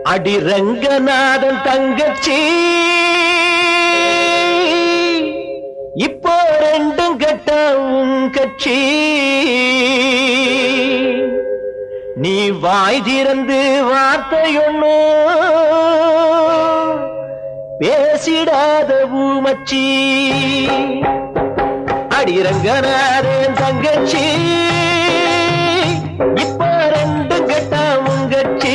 அடி ரங்கநாதன் தங்கச்சி இப்போ ரெண்டும் கட்ட உன் கட்சி நீ வாய் திறந்து வார்த்தையொன்னு பேசிடாத பூமச்சி அடி ரங்கநாதன் தங்கச்சி இப்ப ரெண்டும் கட்ட உங்கச்சி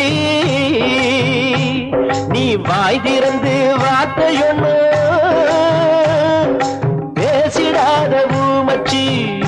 நீ வாய் திறந்து வார்த்தையொன்னு பேசிடாத பூமச்சி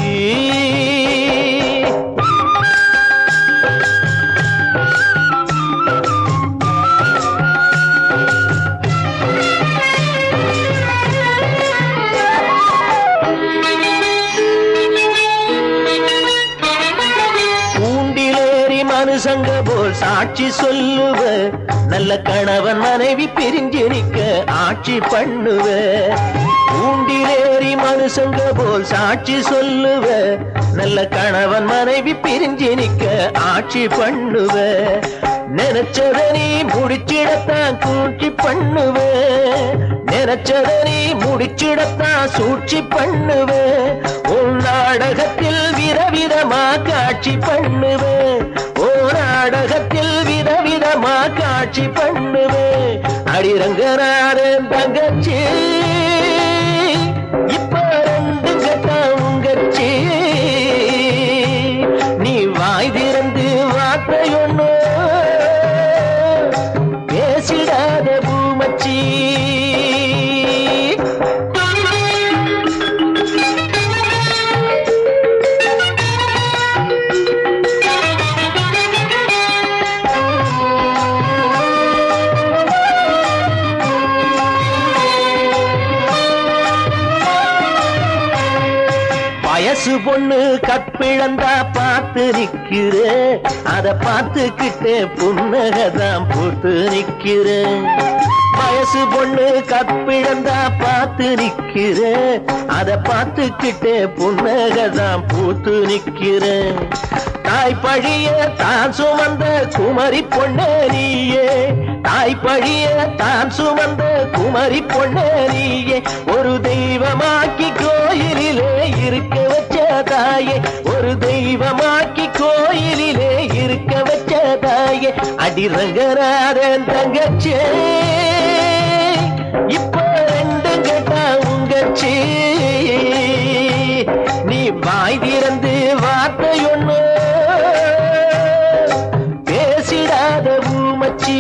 கூண்டிலேறி மனுஷங்க போல் சாட்சி சொல்லுவ நல்ல கணவன் மனைவி பிரிஞ்சு நிக்க ஆட்சி பண்ணுவ கூண்டிலேறி மனுஷங்க போல் சாட்சி சொல்லுவ நல்ல கணவன் மனைவி பிரிஞ்சு நிக்க ஆட்சி பண்ணுவ நினைச்சத நீ முடிச்சிடத்தான் கூட்சி பண்ணுவ நினைச்சத நீ முடிச்சிடத்தான் சூழ்ச்சி பண்ணுவ உன் நாடகத்தில் விதவிதமா காட்சி பண்ணுவ ஓ நாடகத்தில் விதவிதமா காட்சி பண்ணுவ அடிரங்கநாதன் தங்கச்சி இப்ப ரெண்டு கட்டா உங்கச்சி நீ வாய் திறந்து வார்த்தையொன்னு பேசிடாத பூமச்சி வயசு பொண்ணு கற்பிழந்தா பார்த்து நிக்கிற அத பார்த்துக்கிட்டு புன்னகதான் போட்டு நிக்கிற வயசு பொண்ணு கற்பிழந்தா பார்த்து நிக்கிற அத பார்த்துக்கிட்டு புன்னகதான் போட்டு நிக்கிற தாய் பழிய தான் சுமந்த குமரி பொண்ணே நீயே தாய் பழிய தான் சுமந்த குமரி பொண்ணே நீயே ஒரு தெய்வமாக்கி கோயிலிலே இருக்க வச்ச தாயே ஒரு தெய்வமாக்கி கோயிலிலே இருக்க வச்ச தாயே அடிரங்கராதன் தங்கச்சே இப்ப ரெண்டு கேட்டா உங்கச்சி நீ வாய் திறந்து வார்த்தையொன்னு பேசிடாத பூமச்சி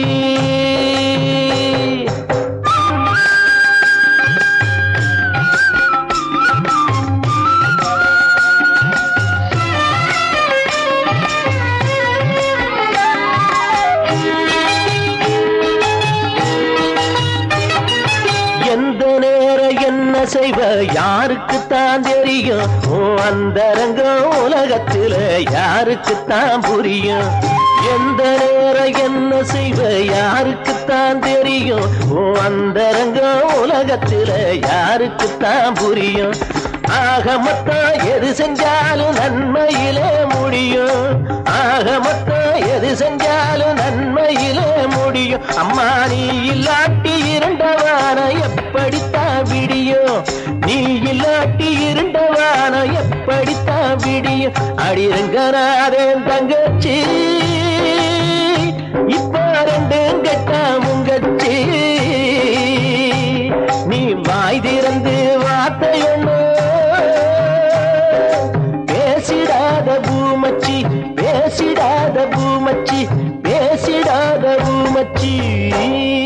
எந்த நேரம் என்ன செய்வ யாருக்குத்தான் தெரியும் ஓ அந்தரங்கம் உலகத்துல யாருக்குத்தான் புரியும் எந்த நேரம் என்ன செய்வ யாருக்குத்தான் தெரியும் ஓ அந்தரங்கம் உலகத்துல யாருக்குத்தான் புரியும் ஆக மொத்தம் எது செஞ்சாலும் நன்மையிலே முடியும் ஆக மொத்தம் எது செஞ்சாலும் நன்மையிலே முடியும் அம்மா நீ இல்லாட்டி இருண்டவான எப்படித்தான் விடியும் நீ இல்லாட்டி இருண்டவான எப்படித்தான் விடியும் அடிரங்கநாதன் தங்கச்சி இப்ப ரெண்டும் கெட்டா முங்கச்சி நீ வாய் திறந்து வார்த்தையொன்னு பேசிடாத பூமச்சி பேசிடாத பூமச்சி பேசிடாத பூமச்சி